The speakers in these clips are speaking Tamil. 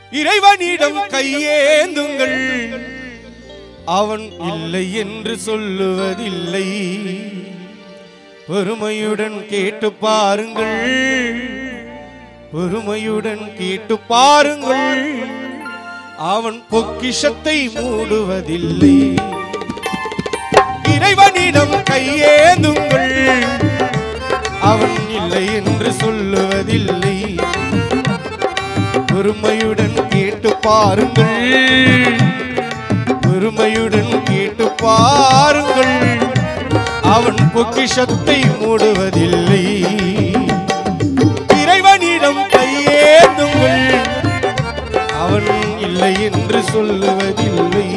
இறைவனிடம் கையேந்துங்கள் அவன் இல்லை என்று சொல்லுவதில்லை பொறுமையுடன் கேட்டு பாருங்கள் பொறுமையுடன் கேட்டு பாருங்கள் அவன் பொக்கிஷத்தை மூடுவதில்லை இறைவனிடம் கையேந்துங்கள் அவன் இல்லை என்று சொல்லுவதில்லை பொறுமையுடன் கேட்டு பாருங்கள் பொறுமையுடன் கேட்டு பாருங்கள் அவன் பொக்கிஷத்தை மூடுவதில்லை இறைவனிடம் கையேந்துங்கள் அவன் இல்லை என்று சொல்லுவதில்லை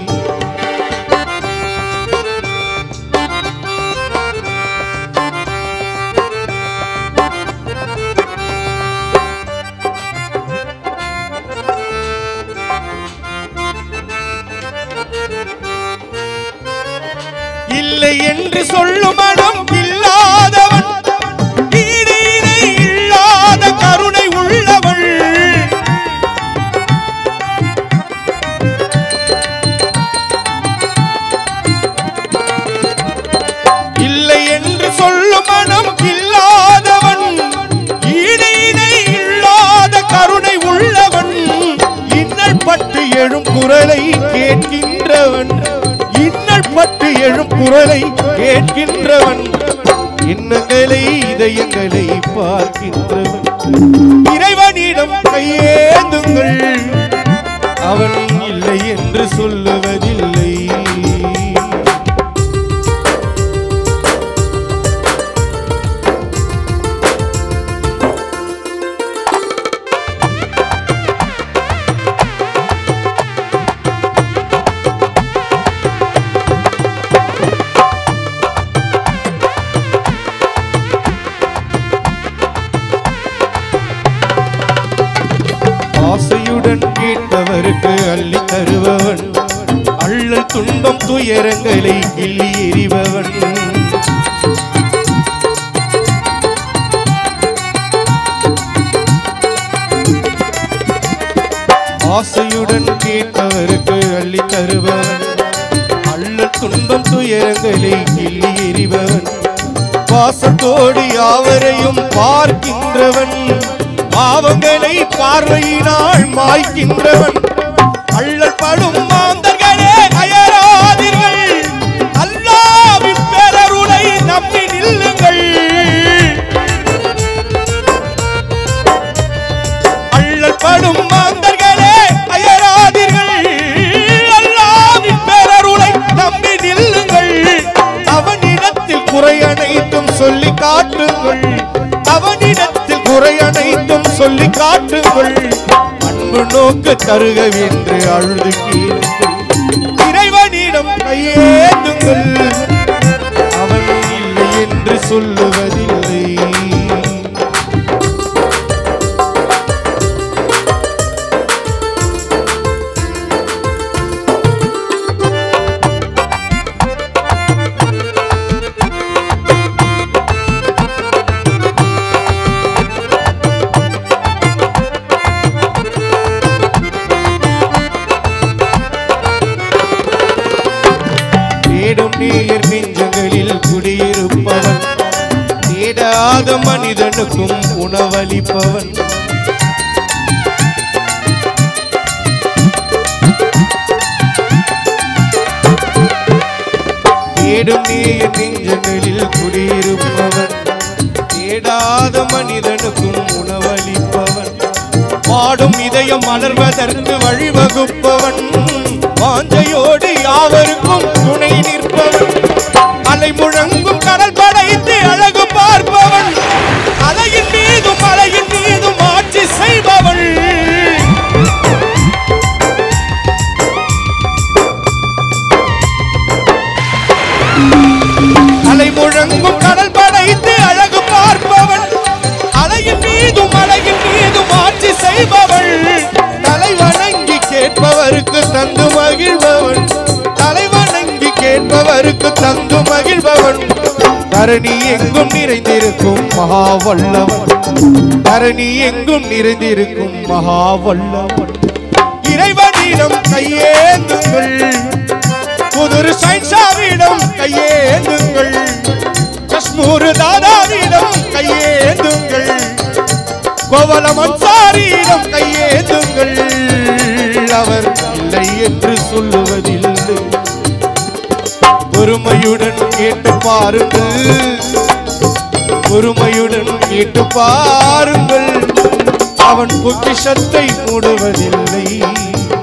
இல்லை என்று சொல்லும் மனம் இல்லாதவன் ஈடு இணை இல்லாத கருணை உள்ளவள் இல்லை என்று சொல்லும் மனம் இல்லாதவன் ஈடு இணை இல்லாத கருணை உள்ளவன் இன்னல் பட்டு எழும் குரலை கேட்கின்றவன் இன்னல் பட்டு எழும் குரலை கேட்கின்றவன் இன்னங்களை இதயங்களை பார்க்கின்றவன் இறைவனிடம் கையேந்துங்கள் அவன் இல்லை என்று சொல்லுவதில்லை ஆசையுடன் கேட்பவருக்கு அள்ளி தருபவன் அள்ளல் துன்பம் துயரங்களை கிள்ளி எறிபவன் ஆசையுடன் கேட்பவருக்கு அள்ளி தருபவன் அள்ளல் துன்பம் துயரங்களை கிள்ளி எறிபவன் பாசத்தோடு யாவரையும் பார்க்கின்றவன் பாவங்களை பார்வையினால் மாய்க்கின்றவன் அள்ளல் படும் மாந்தர்களே அயராதீர்கள் அல்லாவின் பேரருளை நம்பி நில்லுங்கள் அள்ளல் படும் மாந்தர்களே அயராதீர்கள் அல்லாவின் பேரருளை நம்பி நில்லுங்கள் அவனிடத்தில் குறை அனைத்தும் சொல்லி காட்டுங்கள் அவனிடத்தில் குறை அனைத்தும் சொல்லி காட்டுங்கள் அன்பு நோக்கு தருகவென்று அழுது கேளுங்கள் இறைவனிடம் கையேந்துங்கள் அவன் இல்லை என்று சொல்லுவதில்லை தேடும் நேயர் நெஞ்சங்களில் குடியிருப்பவன் தேடாத மனிதனுக்கும் உணவளிப்பவன் தேடும் நேயர் நெஞ்சங்களில் குடியிருப்பவன் தேடாத மனிதனுக்கும் உணவளிப்பவன் பாடும் இதயம் மலர்வதற்கு வழிவகுப்பவன் வாஞ்சையோடு யாவருக்கும் துணை நிற்பவன் அலை முழங்கும் கடல் படைத்து அழகு பார்ப்பவன் அலையின் மீதும் அலையின் மீதும் ஆட்சி செய்பவன் அலை முழங்கும் கடல் படைத்து அழகு பார்ப்பவன் அலையின் மீதும் அலையின் மீதும் ஆட்சி செய்பவள் தலை வணங்கி கேட்பவருக்கு தந்து மகிழ்பவன் தலை வணங்கி கேட்பவருக்கு தந்து மகிழ்பவன் தரணி எங்கும் நிறைந்திருக்கும் மகா வல்லவன் தரணி எங்கும் நிறைந்திருக்கும் மகா வல்லவன் சங்கரிடம் கையேந்துங்கள் புதுர் சைன்சாவிடம் கையேந்துங்கள் காஷ்மூர் தாதாவிடம் கையேந்துங்கள் கோவலம் அன்சாரியிடம் கையேந்துங்கள் அவர் இல்லை என்று சொல்லுவதில்லை பொறுமையுடன் கேட்டு பாருங்கள் பொறுமையுடன் கேட்டு பாருங்கள் அவன் பொக்கிஷத்தை மூடுவதில்லை